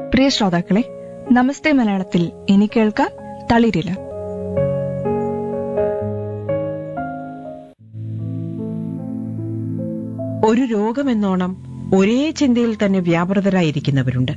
പ്രിയ ശ്രോതാക്കളെ നമസ്തേ മലയാളത്തിൽ ഇനി കേൾക്കാം തളിരില ഒരു രോഗമെന്നോണം ഒരേ ചിന്തയിൽ തന്നെ വ്യാപൃതരായിരിക്കുന്നവരുണ്ട്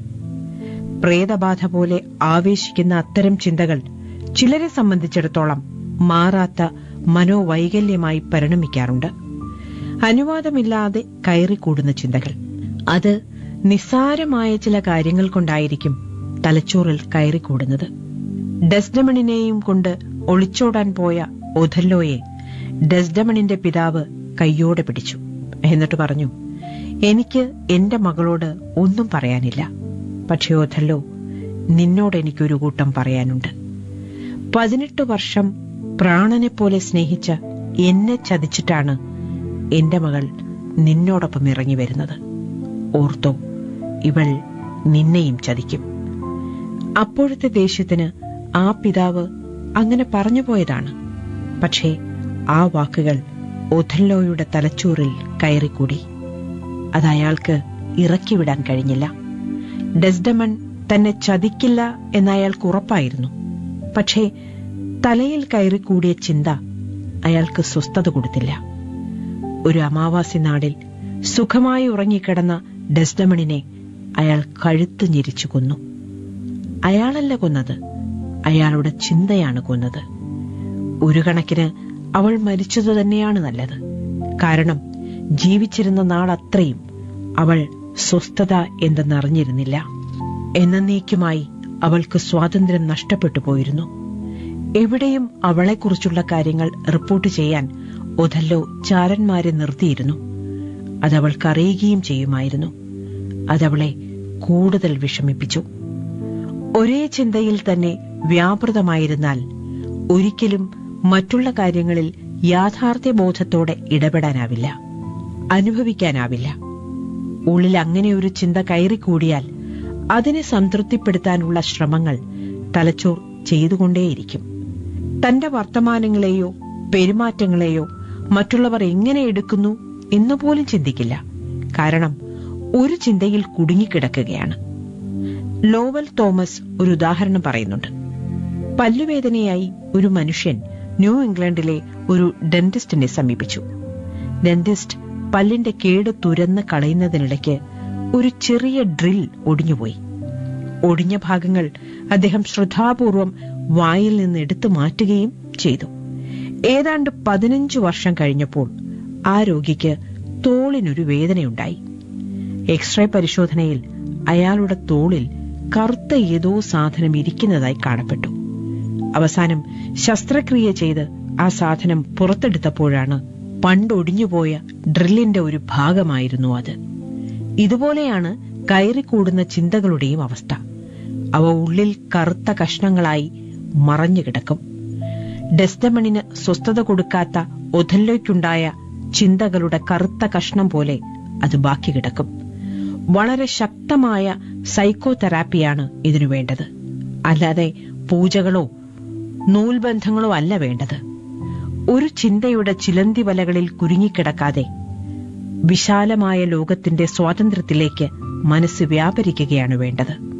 പ്രേതബാധ പോലെ ആവേശിക്കുന്ന അത്തരം ചിന്തകൾ ചിലരെ സംബന്ധിച്ചിടത്തോളം മാറാത്ത മനോവൈകല്യമായി പരിണമിക്കാറുണ്ട് അനുവാദമില്ലാതെ കയറിക്കൂടുന്ന ചിന്തകൾ അത് നിസ്സാരമായ ചില കാര്യങ്ങൾ കൊണ്ടായിരിക്കും തലച്ചോറിൽ കയറിക്കൂടുന്നത് ഡെസ്ഡമണിനെയും കൊണ്ട് ഒളിച്ചോടാൻ പോയ ഒഥല്ലോയെ ഡെസ്ഡമണിന്റെ പിതാവ് കയ്യോടെ പിടിച്ചു എന്നിട്ട് പറഞ്ഞു എനിക്ക് എന്റെ മകളോട് ഒന്നും പറയാനില്ല പക്ഷേ ഒഥല്ലോ നിന്നോട് എനിക്കൊരു കൂട്ടം പറയാനുണ്ട് പതിനെട്ട് വർഷം പ്രാണനെപ്പോലെ സ്നേഹിച്ച എന്നെ ചതിച്ചിട്ടാണ് എന്റെ മകൾ നിന്നോടൊപ്പം ഇറങ്ങി വരുന്നത് ഓർത്തോ ഇവൾ നിന്നെയും ചതിക്കും അപ്പോഴത്തെ ദേഷ്യത്തിന് ആ പിതാവ് അങ്ങനെ പറഞ്ഞു പോയതാണ് പക്ഷേ ആ വാക്കുകൾ ഒഥല്ലോയുടെ തലച്ചോറിൽ കയറിക്കൂടി അത് അയാൾക്ക് ഇറക്കിവിടാൻ കഴിഞ്ഞില്ല ഡെസ്ഡമൺ തന്നെ ചതിക്കില്ല എന്നയാൾക്ക് ഉറപ്പായിരുന്നു പക്ഷേ തലയിൽ കയറിക്കൂടിയ ചിന്ത അയാൾക്ക് സ്വസ്ഥത കൊടുത്തില്ല ഒരു അമാവാസി നാടിൽ സുഖമായി ഉറങ്ങിക്കിടന്ന ഡെസ്ഡമണിനെ അയാൾ കഴുത്ത് ഞെരിച്ചു കൊന്നു അയാളല്ല കൊന്നത് അയാളുടെ ചിന്തയാണ് കൊന്നത് ഒരു കണക്കിന് അവൾ മരിച്ചത് തന്നെയാണ് നല്ലത് കാരണം ജീവിച്ചിരുന്ന നാളത്രയും അവൾ സ്വസ്ഥത എന്തെന്നറിഞ്ഞിരുന്നില്ല എന്നേക്കുമായി അവൾക്ക് സ്വാതന്ത്ര്യം നഷ്ടപ്പെട്ടു പോയിരുന്നു എവിടെയും അവളെക്കുറിച്ചുള്ള കാര്യങ്ങൾ റിപ്പോർട്ട് ചെയ്യാൻ ഒഥല്ലോ ചാരന്മാരെ നിർത്തിയിരുന്നു അതവൾക്ക് അറിയുകയും ചെയ്യുമായിരുന്നു അതവളെ കൂടുതൽ വിഷമിപ്പിച്ചു ഒരേ ചിന്തയിൽ തന്നെ വ്യാപൃതമായിരുന്നാൽ ഒരിക്കലും മറ്റുള്ള കാര്യങ്ങളിൽ യാഥാർത്ഥ്യബോധത്തോടെ ഇടപെടാനാവില്ല അനുഭവിക്കാനാവില്ല ഉള്ളിൽ അങ്ങനെ ഒരു ചിന്ത കയറിക്കൂടിയാൽ അതിനെ സംതൃപ്തിപ്പെടുത്താനുള്ള ശ്രമങ്ങൾ തലച്ചോർ ചെയ്തുകൊണ്ടേയിരിക്കും തന്റെ വർത്തമാനങ്ങളെയോ പെരുമാറ്റങ്ങളെയോ മറ്റുള്ളവർ എങ്ങനെ എടുക്കുന്നു എന്നുപോലും ചിന്തിക്കില്ല കാരണം ഒരു ചിന്തയിൽ കുടുങ്ങിക്കിടക്കുകയാണ് ലോവൽ തോമസ് ഒരു ഉദാഹരണം പറയുന്നുണ്ട് പല്ലുവേദനയായി ഒരു മനുഷ്യൻ ന്യൂ ഇംഗ്ലണ്ടിലെ ഒരു ഡെന്റിസ്റ്റിനെ സമീപിച്ചു ഡെന്റിസ്റ്റ് പല്ലിന്റെ കേട് തുരന്ന് കളയുന്നതിനിടയ്ക്ക് ഒരു ചെറിയ ഡ്രിൽ ഒടിഞ്ഞുപോയി ഒടിഞ്ഞ ഭാഗങ്ങൾ അദ്ദേഹം ശ്രദ്ധാപൂർവം വായിൽ നിന്ന് എടുത്തു മാറ്റുകയും ചെയ്തു ഏതാണ്ട് പതിനഞ്ചു വർഷം കഴിഞ്ഞപ്പോൾ ആ രോഗിക്ക് തോളിനൊരു വേദനയുണ്ടായി എക്സ്റേ പരിശോധനയിൽ അയാളുടെ തോളിൽ കറുത്ത ഏതോ സാധനം ഇരിക്കുന്നതായി കാണപ്പെട്ടു അവസാനം ശസ്ത്രക്രിയ ചെയ്ത് ആ സാധനം പുറത്തെടുത്തപ്പോഴാണ് പണ്ടൊടിഞ്ഞുപോയ ഡ്രില്ലിന്റെ ഒരു ഭാഗമായിരുന്നു അത് ഇതുപോലെയാണ് കയറിക്കൂടുന്ന ചിന്തകളുടെയും അവസ്ഥ അവ ഉള്ളിൽ കറുത്ത കഷ്ണങ്ങളായി മറഞ്ഞു കിടക്കും ഡെസ്ഡമണിന് സ്വസ്ഥത കൊടുക്കാത്ത ഒഥല്ലോയ്ക്കുണ്ടായ ചിന്തകളുടെ കറുത്ത കഷ്ണം പോലെ അത് ബാക്കി കിടക്കും വളരെ ശക്തമായ സൈക്കോ തെറാപ്പിയാണ് ഇതിനു വേണ്ടത് അല്ലാതെ പൂജകളോ നൂൽബന്ധങ്ങളോ അല്ല വേണ്ടത് ഒരു ചിന്തയുടെ ചിലന്തി വലകളിൽ കുരുങ്ങിക്കിടക്കാതെ വിശാലമായ ലോകത്തിന്റെ സ്വാതന്ത്ര്യത്തിലേക്ക് മനസ്സ് വ്യാപരിക്കുകയാണ് വേണ്ടത്